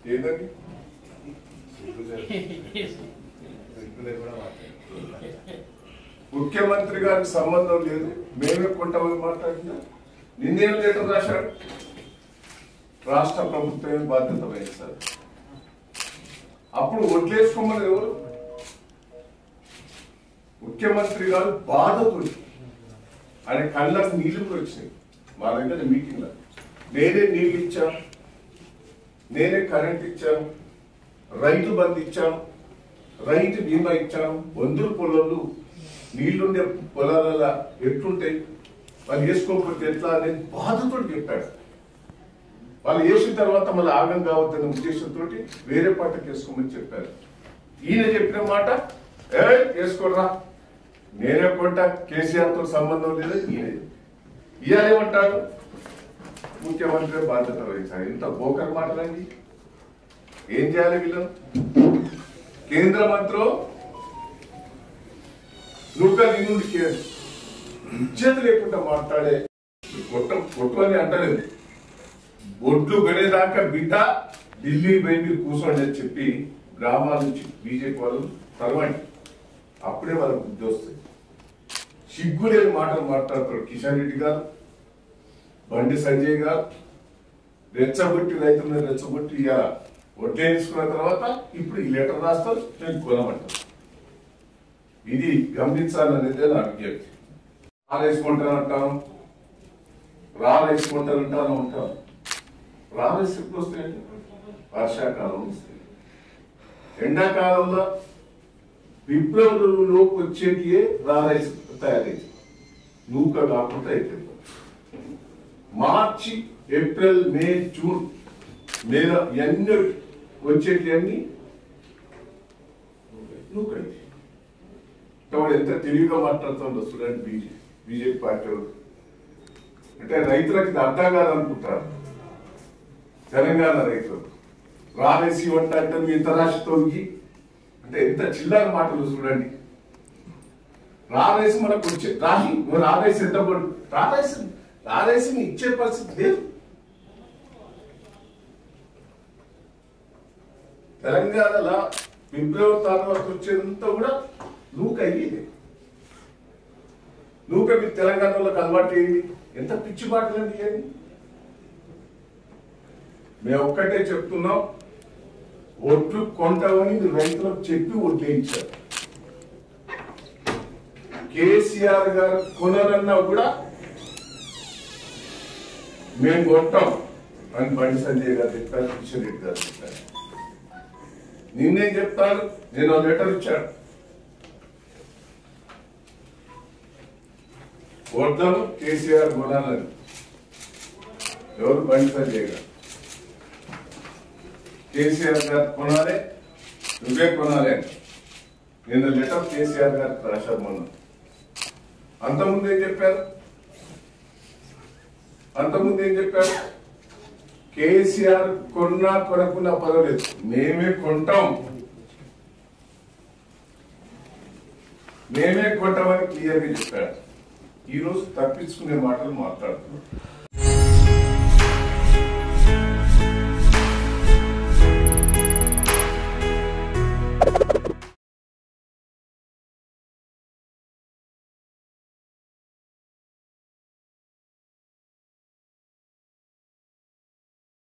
ఏదండి ముఖ్యమంత్రి గారికి సంబంధం లేదు మేమే కొంటామని మాట్లాడుతున్నా నిన్నేం లెటర్ రాశాడు రాష్ట్ర ప్రభుత్వమే బాధ్యత వహిస్తారు అప్పుడు వడ్లేసుకోమని ఎవరు ముఖ్యమంత్రి గారు బాధతో ఆయన కళ్ళకు నీళ్లు కూడా వచ్చినాయి మా దగ్గర మీటింగ్లో నేనే నీళ్ళు ఇచ్చాను నేనే కరెంట్ ఇచ్చాను రైతు బంధు ఇచ్చాను రైతు బీమా ఇచ్చాను వందరు పొలాలు నీళ్లుండే పొలాల ఎట్లుంటాయి వాళ్ళు వేసుకోకపోతే ఎట్లా అనేది బాధతో చెప్పాడు వాళ్ళు వేసిన తర్వాత మళ్ళీ ఆగం కావద్దనే ఉద్దేశంతో వేరే పంటకు వేసుకోమని చెప్పారు ఈయన చెప్పిన మాట ఏ వేసుకోరా నేనే కొంట కేసీఆర్ తో సంబంధం లేదు ఈయన ఇవాళ ఏమంటాడు ముఖ్యమంత్రి బాధ్యత వహించాలి ఇంత బోకర్ మాటలండి ఏం చేయాలి వీళ్ళను కేంద్ర మంత్రి నువ్వు నిన్నుండి ఇజ్జత లేకుండా మాట్లాడే కొట్ట కొట్టు అని అంటలేదు ఒడ్లు గడేదాకా బిడ్డ ఢిల్లీ పోయి మీరు కూర్చోండి అని చెప్పి గ్రామాల నుంచి బీజేపీ వాళ్ళు తరవండి అప్పుడే వాళ్ళకి బుద్ధి వస్తుంది సిగ్గులేని మాటలు మాట్లాడతాడు కిషన్ రెడ్డి గారు బండి సంజయ్ గారు రెచ్చగొట్టి రైతులను రెచ్చగొట్టి ఇక ఒడ్లేసుకున్న తర్వాత ఇప్పుడు ఈ లెటర్ రాస్తారు నేను కొనమంటారు ఇది గమనించాలనేదే నా విజ్ఞప్తి రాలేసుకుంటానంటాను రాలేసుకుంటానంటాను ఉంటాను రాలేసి ఎప్పుడు వస్తాయండి వర్షాకాలం వస్తాయి ఎండాకాలంలో విప్లవంలోకి వచ్చేటి రాలేసి తయారైంది నూక కాకుండా అయిపోయింది మార్చి ఏప్రిల్ మే జూన్ మీద ఇవన్నీ వచ్చేటి అన్ని నూకండి కాబట్టి ఎంత తెలివిగా మాట్లాడుతుందో చూడండి బీజే బీజేపీ పార్టీ వాళ్ళు అంటే రైతులకు ఇది అర్థం కాదనుకుంటారు తెలంగాణ రైతులు రాలేసి వంట అంటే మీ ఇంత రాశితోకి అంటే ఎంత చిల్లర మాటలు చూడండి రాలేసి మనకు వచ్చే రాహి నువ్వు రాలేసి ఎంత పడు రాలేసి రాలేసి నీ ఇచ్చే పరిస్థితి లేదు తెలంగాణలో ఫిబ్రవరి తర్వాత వచ్చేదంతా కూడా నూక అయ్యేది నూక మీరు తెలంగాణలోకి అలవాటు అయ్యింది ఎంత పిచ్చి మాటలండి ఇవన్నీ మేము ఒక్కటే చెప్తున్నాం ఒట్లు కొంటామని మీరు రైతులకు చెప్పి వడ్లేయించారు కేసీఆర్ గారు కొనరన్నా కూడా మేము కొంటాం అని బండి సంజయ్ గారు చెప్పారు కిషన్ రెడ్డి గారు చెప్పారు నిన్నేం చెప్తాను నేను ఒక లెటర్ ఇచ్చాను వడ్లను కేసీఆర్ కొనాలని ఎవరు బండి సంజయ్ గారు కేసీఆర్ గారు కొనాలి నువ్వే కొనాలి అని. నిన్న లెటర్ కేసీఆర్ గారికి రాశారు మొన్న అంతకుముందు ఏం చెప్పారు అంతకుముందు ఏం చెప్పారు కేసీఆర్ కొన్నా కొనకున్నా పర్వాలేదు మేమే కొంటాం మేమే కొంటామని క్లియర్గా చెప్పాడు ఈ రోజు తప్పించుకునే మాటలు మాట్లాడుతున్నాం